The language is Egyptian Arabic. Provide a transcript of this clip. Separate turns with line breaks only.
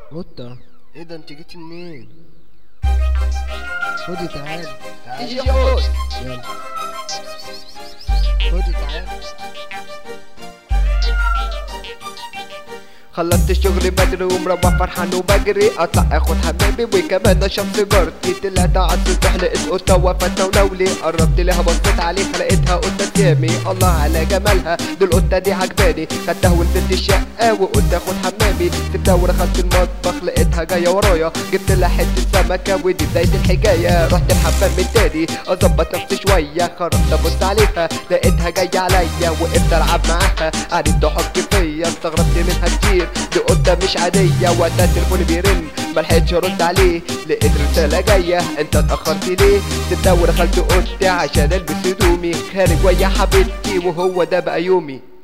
قطة
ايه ده انت جيتي منين
خدي تعالي تعالي
تيجي خد
يلا خدي تعالي
خلصت الشغل بدري ومروح فرحان وبجري اطلع اخد حمامي وكمان اشرب سيجارتي طلعت على السطح لقيت قطه وقفت ونولي قربت لها بصيت عليها لقيتها قطه سامي الله على جمالها دي القطه دي عجباني خدتها ونزلت الشقه وقلت اخد حمامي سبتها ودخلت المطبخ لقيتها جايه ورايا جبت لها حته سمكه ودي بدايه الحكايه رحت الحمام من تاني اظبط نفسي شويه خرجت ابص عليها لقيتها جايه عليا وقفت العب معاها قعدت تحك فيا استغربت منها كتير دي قطه مش عاديه وقتها التليفون بيرن ملحقتش ارد عليه لقيت رساله جايه انت اتاخرت ليه سبتها ودخلت اوضتي عشان البس هدومي خارج ويا حبيبتي وهو ده بقى يومي